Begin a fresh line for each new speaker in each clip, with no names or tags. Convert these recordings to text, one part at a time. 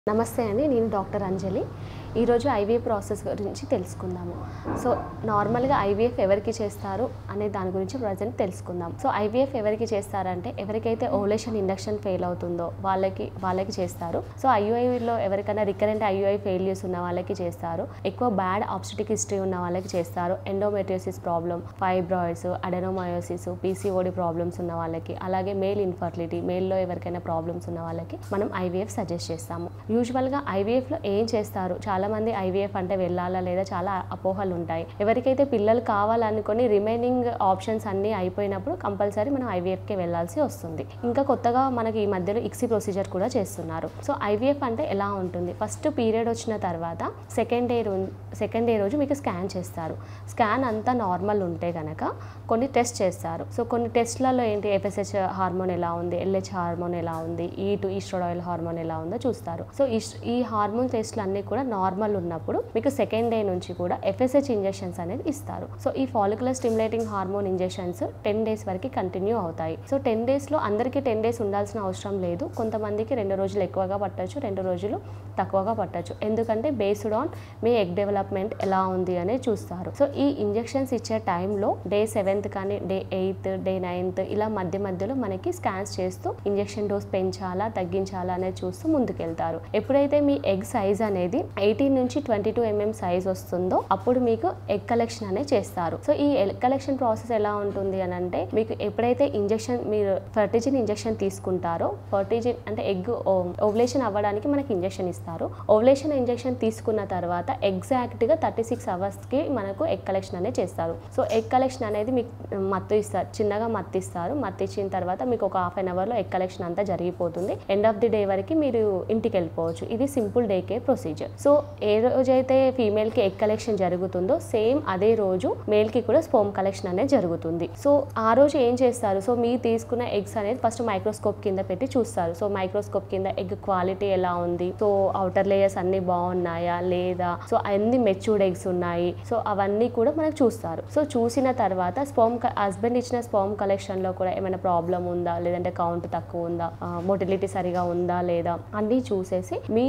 నమస్తే అండి నేను డాక్టర్ అంజలి ఈరోజు ఐవీఎఫ్ ప్రాసెస్ గురించి తెలుసుకుందాము సో నార్మల్గా ఐవీఎఫ్ ఎవరికి చేస్తారు అనే దాని గురించి ప్రజెంట్ తెలుసుకుందాం సో ఐవీఎఫ్ ఎవరికి చేస్తారంటే ఎవరికైతే ఓలేషన్ ఇండక్షన్ ఫెయిల్ అవుతుందో వాళ్ళకి వాళ్ళకి చేస్తారు సో ఐయుఐలో ఎవరికైనా రికరెంట్ ఐయుఐ ఫెయిల్యూస్ ఉన్న వాళ్ళకి చేస్తారు ఎక్కువ బ్యాడ్ ఆబ్స్టిక్ హిస్టరీ ఉన్న వాళ్ళకి చేస్తారు endometriosis problem fibroids adenomyosis PCOD problems ఉన్న వాళ్ళకి అలాగే మేల్ ఇన్ఫర్టిలిటీ మేల్లో ఎవరికైనా ప్రాబ్లమ్స్ ఉన్న వాళ్ళకి మనం ఐవీఎఫ్ సజెస్ట్ చేస్తాము యూజువల్గా ఐవీఎఫ్లో ఏం చేస్తారు చాలా మంది ఐవీఎఫ్ అంటే వెళ్ళాలా లేదా చాలా అపోహలు ఉంటాయి ఎవరికైతే పిల్లలు కావాలనుకొని రిమైనింగ్ ఆప్షన్స్ అన్నీ అయిపోయినప్పుడు కంపల్సరీ మనం ఐవీఎఫ్కి వెళ్ళాల్సి వస్తుంది ఇంకా కొత్తగా మనకి ఈ మధ్యలో ఇక్సీ ప్రొసీజర్ కూడా చేస్తున్నారు సో ఐవీఎఫ్ అంటే ఎలా ఉంటుంది ఫస్ట్ పీరియడ్ వచ్చిన తర్వాత సెకండ్ డే సెకండ్ డే రోజు మీకు స్కాన్ చేస్తారు స్కాన్ అంతా నార్మల్ ఉంటే కనుక కొన్ని టెస్ట్ చేస్తారు సో కొన్ని టెస్ట్లలో ఏంటి ఎఫ్ఎస్హెచ్ హార్మోన్ ఎలా ఉంది ఎల్హెచ్ హార్మోన్ ఎలా ఉంది ఈ టు ఈస్ట్రోడాయిల్ హార్మోన్ ఎలా ఉందో చూస్తారు సో ఈ ఈ హార్మోన్ టెస్ట్లు అన్నీ కూడా నార్మల్ ఉన్నప్పుడు మీకు సెకండ్ డే నుంచి కూడా ఎఫ్ఎస్హెచ్ ఇంజెక్షన్స్ అనేది ఇస్తారు సో ఈ follicular stimulating hormone injections ten days వరకు కంటిన్యూ అవుతాయి సో టెన్ డేస్లో అందరికీ టెన్ డేస్ ఉండాల్సిన అవసరం లేదు కొంతమందికి రెండు రోజులు ఎక్కువగా పట్టచ్చు రెండు రోజులు తక్కువగా పట్టచ్చు ఎందుకంటే బేస్డ్ ఆన్ మీ ఎగ్ డెవలప్మెంట్ ఎలా ఉంది అనేది చూస్తారు సో ఈ ఇంజెక్షన్స్ ఇచ్చే టైంలో డే సెవెంత్ కానీ డే ఎయిత్ డే నైన్త్ ఇలా మధ్య మధ్యలో మనకి స్కాన్స్ చేస్తూ ఇంజెక్షన్ డోస్ పెంచాలా తగ్గించాలా అనేది చూస్తూ ముందుకెళ్తారు ఎప్పుడైతే మీ ఎగ్ సైజ్ అనేది ఎయిటీన్ నుంచి ట్వంటీ టూ ఎంఎం సైజ్ వస్తుందో అప్పుడు మీకు ఎగ్ కలెక్షన్ అనేది చేస్తారు సో ఈ ఎగ్ కలెక్షన్ ప్రాసెస్ ఎలా ఉంటుంది అని అంటే మీకు ఎప్పుడైతే ఇంజెక్షన్ మీరు ఫర్టిజిన్ ఇంజెక్షన్ తీసుకుంటారో ఫర్టిజిన్ అంటే ఎగ్ ఓవలేషన్ అవ్వడానికి మనకి ఇంజెక్షన్ ఇస్తారు ఓవలేషన్ ఇంజెక్షన్ తీసుకున్న తర్వాత ఎగ్జాక్ట్గా థర్టీ సిక్స్ అవర్స్కి మనకు ఎగ్ కలెక్షన్ అనేది చేస్తారు సో ఎగ్ కలెక్షన్ అనేది మీకు మత్తు ఇస్తారు చిన్నగా మత్తు ఇస్తారు మత్తు ఇచ్చిన తర్వాత మీకు ఒక హాఫ్ అన్ అవర్లో ఎగ్ కలెక్షన్ అంతా జరిగిపోతుంది ఎండ్ ఆఫ్ ది డే వరకు మీరు ఇంటికి వెళ్ళిపోవచ్చు ఇది simple day care procedure so ఏ రోజైతే ఫీమేల్కి ఎగ్ కలెక్షన్ జరుగుతుందో సేమ్ అదే రోజు మేల్కి కూడా స్పోమ్ కలెక్షన్ అనేది జరుగుతుంది సో ఆ రోజు ఏం చేస్తారు సో మీరు తీసుకున్న ఎగ్స్ అనేది ఫస్ట్ మైక్రోస్కోప్ కింద పెట్టి చూస్తారు సో మైక్రోస్కోప్ కింద ఎగ్ క్వాలిటీ ఎలా ఉంది సో అవుటర్ లేయర్స్ అన్ని బాగున్నాయా లేదా సో అన్ని మెచ్యూర్డ్ ఎగ్స్ ఉన్నాయి సో అవన్నీ కూడా మనకు చూస్తారు సో చూసిన తర్వాత స్పోమ్ హస్బెండ్ ఇచ్చిన స్పోమ్ కలెక్షన్ లో కూడా ఏమైనా ప్రాబ్లం ఉందా లేదంటే కౌంట్ తక్కువ ఉందా మొటిలిటీ సరిగా ఉందా లేదా అన్నీ చూసేసి మీ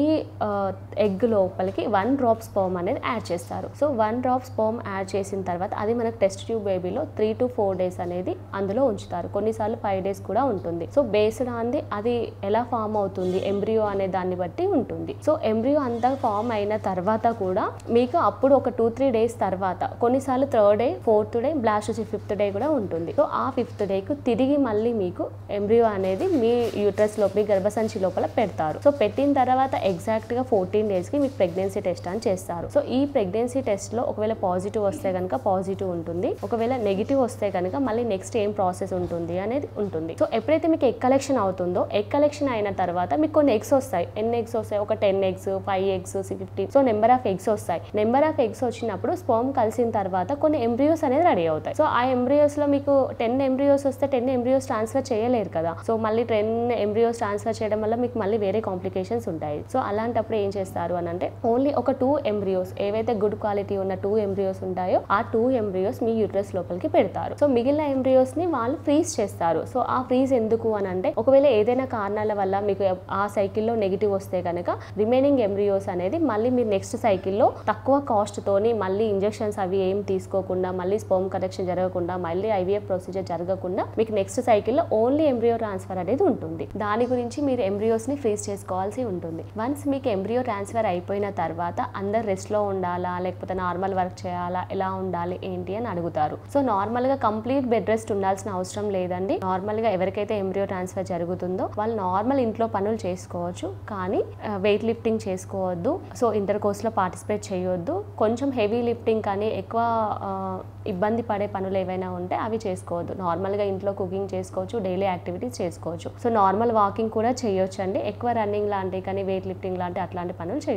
ఎగ్ లోపలికి వన్ డ్రాప్ స్పోమ్ అనేది యాడ్ చేస్తారు so one drop sperm add చేసిన తర్వాత అది మనకు టెస్ట్ ట్యూబ్ బేబీలో త్రీ టు ఫోర్ డేస్ అనేది అందులో ఉంచుతారు కొన్నిసార్లు ఫైవ్ డేస్ కూడా ఉంటుంది సో బేస్డ్ ఆన్ ది అది ఎలా ఫామ్ అవుతుంది ఎంబ్రియో అనే దాన్ని బట్టి ఉంటుంది సో ఎంబ్రియో అంతా ఫామ్ అయిన తర్వాత కూడా మీకు అప్పుడు ఒక టూ త్రీ డేస్ తర్వాత కొన్నిసార్లు third day fourth day blast వచ్చి ఫిఫ్త్ డే కూడా ఉంటుంది సో ఆ ఫిఫ్త్ డేకు తిరిగి మళ్ళీ మీకు ఎంబ్రియో అనేది మీ యూట్రస్ లోపల మీ గర్భసంచి లోపల పెడతారు సో పెట్టిన తర్వాత ఎగ్జాక్ట్ గా ఫోర్టీన్ డేస్ కి మీకు ప్రెగ్నెన్సీ టెస్ట్ అని చేస్తారు సో ఈ ప్రెగ్నెన్సీ టెస్ట్ లో ఒకవేళ పాజిటివ్ వస్తే కనుక పాజిటివ్ ఉంటుంది ఒకవేళ నెగిటివ్ వస్తే కనుక మళ్ళీ నెక్స్ట్ ఏం ప్రాసెస్ ఉంటుంది అనేది ఉంటుంది సో ఎప్పుడైతే మీకు ఎగ్ కలెక్షన్ అవుతుందో ఎగ్ కలెక్షన్ అయిన తర్వాత మీకు కొన్ని ఎగ్స్ వస్తాయి ఎన్ని ఎగ్స్ వస్తాయి ఒక ten eggs five eggs fifty so number of eggs వస్తాయి నెంబర్ ఆఫ్ ఎగ్స్ వచ్చినప్పుడు స్పోమ్ కలిసిన తర్వాత కొన్ని ఎంబ్రియోస్ అనేది రెడీ అవుతాయి సో ఆ ఎంబ్రియోస్ లో మీకు టెన్ ఎంబ్రియోస్ వస్తే టెన్ ఎంబ్రియోస్ ట్రాన్స్ఫర్ చేయలేరు కదా సో మళ్ళీ టెన్ ఎంబ్రియోస్ ట్రాన్స్ఫర్ చేయడం వల్ల మీకు మళ్ళీ వేరే కాంప్లికేషన్స్ ఉంటాయి సో అలాంటప్పుడు ఏం చేస్తారు అని అంటే ఓన్లీ ఒక టూ ఎంబ్రియోస్ ఏవైతే గుడ్ క్వాలిటీ ఉన్న టూ ఎంబ్రియోస్ ఉంటాయో ఆ టూ ఎంబ్రియోస్ మీ యూట్రస్ లోపలికి పెడతారు సో మిగిలిన ఎంబ్రియోస్ ని వాళ్ళు ఫ్రీజ్ చేస్తారు సో ఆ ఫ్రీజ్ ఎందుకు అని అంటే ఒకవేళ ఏదైనా కారణాల వల్ల మీకు ఆ సైకిల్లో నెగిటివ్ వస్తే కనుక రిమైనింగ్ ఎంబ్రియోస్ అనేది మళ్ళీ మీరు నెక్స్ట్ సైకిల్లో తక్కువ కాస్ట్ తోని మళ్ళీ ఇంజెక్షన్స్ అవి ఏం తీసుకోకుండా మళ్ళీ స్పోమ్ కరెక్షన్ జరగకుండా మళ్ళీ ఐవీఎఫ్ ప్రొసీజర్ జరగకుండా మీకు నెక్స్ట్ సైకిల్లో ఓన్లీ ఎంబ్రియో ట్రాన్స్ఫర్ అనేది ఉంటుంది దాని గురించి మీరు ఎంబ్రియోస్ ని ఫ్రీజ్ చేసుకోవాల్సి ఉంటుంది వన్స్ మీకు ఎంబ్రియో ట్రాన్స్ఫర్ అయిపోయిన తర్వాత అందరు రెస్ట్ లో ఉండాలా లేకపోతే నార్మల్ వర్క్ చేయాలా ఎలా ఉండాలి ఏంటి అని అడుగుతారు సో నార్మల్ గా కంప్లీట్ బెడ్ రెస్ట్ ఉండాల్సిన అవసరం లేదండి నార్మల్ గా ఎవరికైతే ఎంబ్రియో ట్రాన్స్ఫర్ జరుగుతుందో వాళ్ళు నార్మల్ ఇంట్లో పనులు చేసుకోవచ్చు కానీ వెయిట్ లిఫ్టింగ్ చేసుకోవద్దు సో ఇంటర్ కోర్స్ లో పార్టిసిపేట్ చేయొద్దు కొంచెం హెవీ లిఫ్టింగ్ కానీ ఎక్కువ ఆ, ఇబ్బంది పడే పనులు ఏవైనా ఉంటే అవి చేసుకోవద్దు నార్మల్గా ఇంట్లో కుకింగ్ చేసుకోవచ్చు డైలీ యాక్టివిటీస్ చేసుకోవచ్చు సో నార్మల్ వాకింగ్ కూడా చేయొచ్చు అండి ఎక్కువ రన్నింగ్ లాంటివి కానీ వెయిట్ లిఫ్టింగ్ లాంటి అట్లాంటి పనులు చేయొద్దు మీకు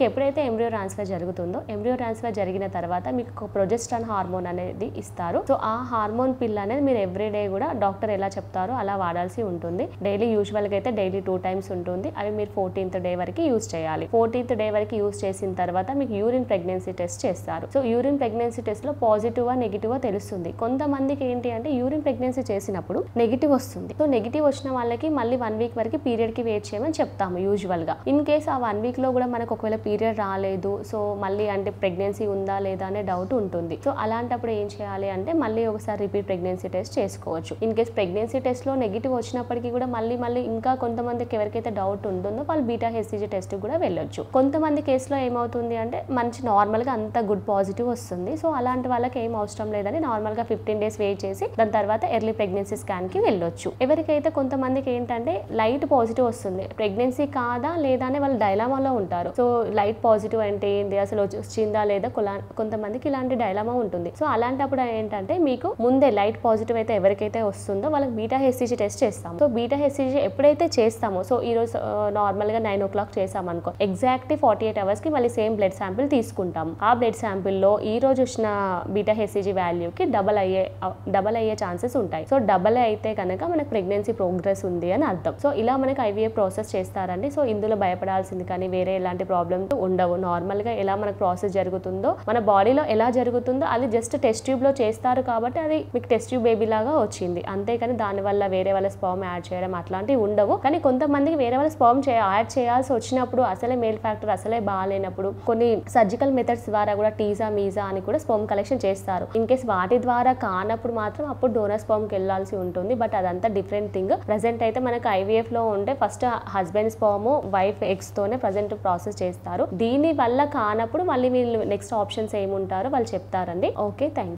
మీకు ఎప్పుడైతే ఎంబ్రియో ట్రాన్స్ఫర్ జరుగుతుందో ఎంబ్రియో ట్రాన్స్ఫర్ జరిగిన తర్వాత మీకు ఒక ప్రొజెస్ట్రాన్ హార్మోన్ అనేది ఇస్తారు సో ఆ హార్మోన్ పిల్ అనేది మీరు ఎవ్రీడే కూడా డాక్టర్ ఎలా చెప్తారో అలా వాడాల్సి ఉంటుంది డైలీ యూజువల్గా అయితే డైలీ టూ టైమ్స్ ఉంటుంది అవి మీరు ఫోర్టీన్త్ డే వరకు యూజ్ చేయాలి ఫోర్టీన్త్ డే వరకు యూజ్ చేసిన తర్వాత మీకు యూరిన్ ప్రెగ్నెన్సీ టెస్ట్ చేస్తారు సో యూరిన్ ప్రెగ్నెన్సీ టెస్ట్ లో పాజిటివ్ నెగిటివ్ తెలుస్తుంది కొంతమందికి ఏంటి అంటే యూరిన్ ప్రెగ్నెన్సీ చేసినప్పుడు నెగిటివ్ వస్తుంది సో నెగిటివ్ వచ్చిన వాళ్ళకి మళ్ళీ వన్ వీక్ వరకు పీరియడ్ కి వెయిట్ చేయమని చెప్తాము యూజువల్ గా ఇన్ కేస్ ఆ వన్ వీక్ లో కూడా మనకు ఒకవేళ పీరియడ్ రాలేదు సో మళ్ళీ అంటే ప్రెగ్నెన్సీ ఉందా లేదా అనే డౌట్ ఉంటుంది సో అలాంటప్పుడు ఏం చేయాలి అంటే మళ్ళీ ఒకసారి రిపీట్ ప్రెగ్నెన్సీ టెస్ట్ చేసుకోవచ్చు ఇన్ కేస్ ప్రెగ్నెన్సీ టెస్ట్ లో నెగిటివ్ వచ్చినప్పటికీ కూడా మళ్ళీ మళ్ళీ ఇంకా కొంతమందికి ఎవరికైతే డౌట్ ఉంటుందో వాళ్ళు బీటా హెచ్సిజీ టెస్ట్ కూడా వెళ్ళొచ్చు కొంతమంది కేసులో ఏమవుతుంది అంటే మంచి నార్మల్ గా అంత గుడ్ పాజిటివ్ వస్తుంది సో అలాంటి వాళ్ళకి ఏం అవసరం లేదని నార్మల్ గా ఫిఫ్టీన్ డేస్ వెయిట్ చేసి దాని తర్వాత ఎర్లీ ప్రెగ్నెన్సీ స్కాన్ కి వెళ్ళొచ్చు ఎవరికైతే కొంతమందికి ఏంటంటే లైట్ పాజిటివ్ వస్తుంది ప్రెగ్నెన్సీ కాదా లేదా అని వాళ్ళు డైలామాలో ఉంటారు సో లైట్ పాజిటివ్ అంటే ఏంటి అసలు వచ్చి- వచ్చిందా లేదా కొలా- కొంతమందికి ఇలాంటి డైలామా ఉంటుంది సో అలాంటప్పుడు ఏంటంటే మీకు ముందే లైట్ పాజిటివ్ అయితే ఎవరికైతే వస్తుందో వాళ్ళకి బీటా హెచ్సిజీ టెస్ట్ చేస్తాం సో బీటా హెచ్సిజీ ఎప్పుడైతే చేస్తామో సో ఈ రోజు నార్మల్ గా నైన్ ఓ క్లాక్ చేసాం అనుకో ఎగ్జాక్ట్ ఫార్టీ ఎయిట్ అవర్స్ కి మళ్ళీ సేమ్ బ్లడ్ శాంపిల్ తీసుకుంటాం ఆ బ్లడ్ శాంపిల్ లో ఈ రోజు వచ్చిన బీటా హెచ్సిజీ వాల్యూకి డబల్ అయ్యే డబల్ అయ్యే ఛాన్సెస్ ఉంటాయి సో డబల్ అయితే కనుక మనకి ప్రెగ్నెన్సీ ప్రోగ్రెస్ ఉంది అని అర్థం సో ఇలా మనకి ఐవీఎఫ్ ప్రాసెస్ చేస్తారండి సో ఇందులో భయపడాల్సింది కానీ వేరే ఎలాంటి ప్రాబ్లమ్స్ ఉండవు నార్మల్ గా ఎలా మనకు ప్రాసెస్ జరుగుతుందో మన బాడీలో ఎలా జరుగుతుందో అది జస్ట్ టెస్ట్ ట్యూబ్ లో చేస్తారు కాబట్టి అది మీకు టెస్ట్ ట్యూబ్ బేబీ లాగా వచ్చింది అంతేకాని దానివల్ల వేరే వాళ్ళ స్పర్మ్ యాడ్ చేయడం అట్లాంటివి ఉండవు కానీ కొంతమందికి వేరే వాళ్ళ స్పర్మ్ చే యాడ్ చేయాల్సి వచ్చినప్పుడు అసలే మేల్ ఫ్యాక్టర్ అసలే బాగాలేనప్పుడు కొన్ని సర్జికల్ మెథడ్స్ ద్వారా కూడా టీజా మీజా అని కూడా స్పర్మ్ కలెక్షన్ చేస్తారు ఇన్ కేస్ వాటి ద్వారా కానప్పుడు మాత్రం అప్పుడు డోనర్ స్పర్మ్ కి వెళ్ళాల్సి ఉంటుంది బట్ అదంతా డిఫరెంట్ థింగ్ ప్రజెంట్ అయితే మనకు ఐవీఎఫ్ లో ఉంటే first husband sperm wife eggs తోనే ప్రజెంట్ ప్రాసెస్ చేస్తారు దీని వల్ల కానప్పుడు మళ్ళీ వీళ్ళు నెక్స్ట్ ఆప్షన్స్ ఏముంటారో వాళ్ళు చెప్తారండి ఓకే థ్యాంక్